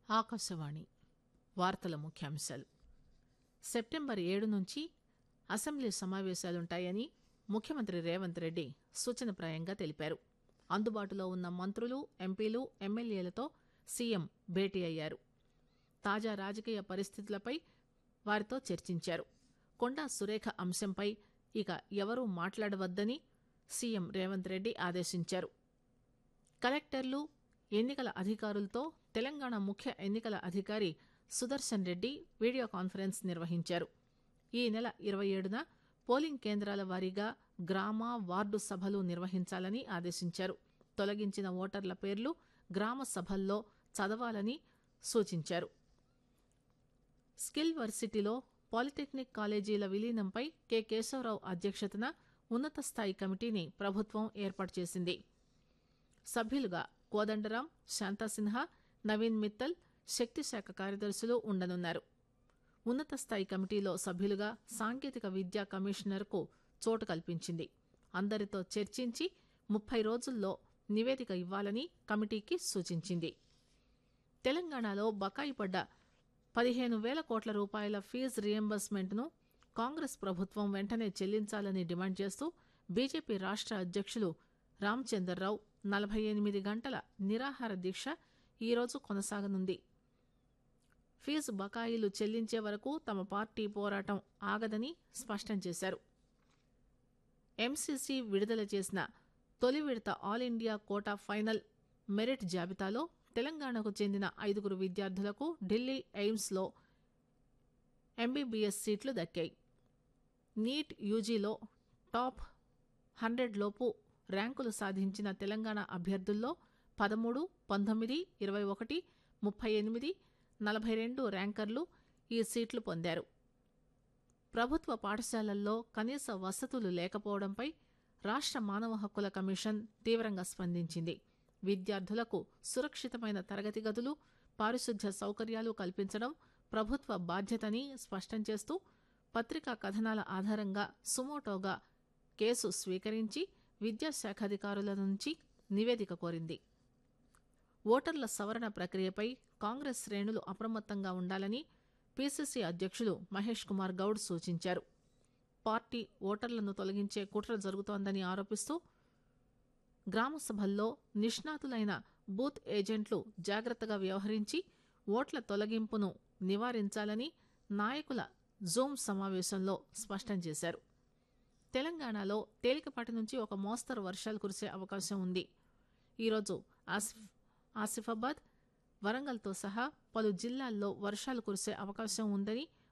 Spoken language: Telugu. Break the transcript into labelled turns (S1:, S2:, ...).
S1: ఆకాశవాణి వార్తల ముఖ్యాంశాలు సెప్టెంబర్ ఏడు నుంచి అసెంబ్లీ సమావేశాలుంటాయని ముఖ్యమంత్రి రేవంత్ రెడ్డి సూచనప్రాయంగా తెలిపారు అందుబాటులో ఉన్న మంత్రులు ఎంపీలు ఎమ్మెల్యేలతో సీఎం భేటీ అయ్యారు తాజా రాజకీయ పరిస్థితులపై వారితో చర్చించారు కొండా సురేఖ అంశంపై ఇక ఎవరూ మాట్లాడవద్దని సీఎం రేవంత్ రెడ్డి ఆదేశించారు కలెక్టర్లు ఎన్నికల అధికారులతో తెలంగాణ ముఖ్య ఎన్నికల అధికారి సుదర్శన్ రెడ్డి వీడియో కాన్ఫరెన్స్ నిర్వహించారు ఈ నెల ఇరవై ఏడున పోలింగ్ కేంద్రాల వారీగా గ్రామ వార్డు సభలు నిర్వహించాలని ఆదేశించారు తొలగించిన ఓటర్ల పేర్లు గ్రామ సభల్లో చదవాలని సూచించారు స్కిల్ వర్సిటీలో పాలిటెక్నిక్ కాలేజీల విలీనంపై కె కేశవరావు అధ్యక్షతన ఉన్నత స్థాయి కమిటీని ప్రభుత్వం ఏర్పాటు చేసింది సభ్యులుగా కోదండరాం శాంతాసిన్హా నవీన్ మిత్తల్ శక్తి శాఖ కార్యదర్శులు ఉండనున్నారు ఉన్నత స్థాయి కమిటీలో సభ్యులుగా సాంకేతిక విద్యా కమిషనర్కు చోటు కల్పించింది అందరితో చర్చించి ముప్పై రోజుల్లో నివేదిక ఇవ్వాలని కమిటీకి సూచించింది తెలంగాణలో బకాయి పడ్డ పదిహేను వేల కోట్ల రూపాయల ఫీజు రియంబర్స్మెంట్ను కాంగ్రెస్ ప్రభుత్వం వెంటనే చెల్లించాలని డిమాండ్ చేస్తూ బీజేపీ రాష్ట అధ్యక్షులు రామచందర్రావు నలభై ఎనిమిది గంటల నిరాహార దీక్ష ఈరోజు కొనసాగనుంది ఫీజు బకాయిలు చెల్లించే వరకు తమ పార్టీ పోరాటం ఆగదని స్పష్టం చేశారు ఎంసీసీ విడుదల చేసిన తొలి విడత all India quota final merit జాబితాలో తెలంగాణకు చెందిన ఐదుగురు విద్యార్థులకు ఢిల్లీ ఎయిమ్స్లో ఎంబీబీఎస్ సీట్లు దక్కాయి నీట్ యూజీలో టాప్ హండ్రెడ్ లోపు ర్యాంకులు సాధించిన తెలంగాణ అభ్యర్థుల్లో పదమూడు పంతొమ్మిది ఇరవై ఒకటి ముప్పై ఎనిమిది నలభై రెండు ర్యాంకర్లు ఈ సీట్లు పొందారు ప్రభుత్వ పాఠశాలల్లో కనీస వసతులు లేకపోవడంపై రాష్ట్ర మానవ హక్కుల కమిషన్ తీవ్రంగా స్పందించింది విద్యార్థులకు సురక్షితమైన తరగతి గదులు పారిశుధ్య సౌకర్యాలు కల్పించడం ప్రభుత్వ బాధ్యతని స్పష్టం చేస్తూ పత్రికా కథనాల ఆధారంగా సుమోటోగా కేసు స్వీకరించి విద్యాశాఖాధికారుల నుంచి నివేదిక కోరింది ఓటర్ల సవరణ ప్రక్రియపై కాంగ్రెస్ శ్రేణులు అప్రమత్తంగా ఉండాలని పీసీసీ అధ్యక్షులు మహేష్ కుమార్ గౌడ్ సూచించారు పార్టీ ఓటర్లను తొలగించే కుట్ర జరుగుతోందని ఆరోపిస్తూ గ్రామ సభల్లో నిష్ణాతులైన బూత్ ఏజెంట్లు జాగ్రత్తగా వ్యవహరించి ఓట్ల తొలగింపును నివారించాలని నాయకుల జూమ్ సమావేశంలో స్పష్టం చేశారు తెలంగాణలో తేలికపాటి నుంచి ఒక మోస్తరు వర్షాలు కురిసే అవకాశం ఉంది ఈరోజు ఆసిఫ్ ఆసిఫాబాద్ వరంగల్తో సహా పలు జిల్లాల్లో వర్షాలు కురిసే అవకాశం ఉందని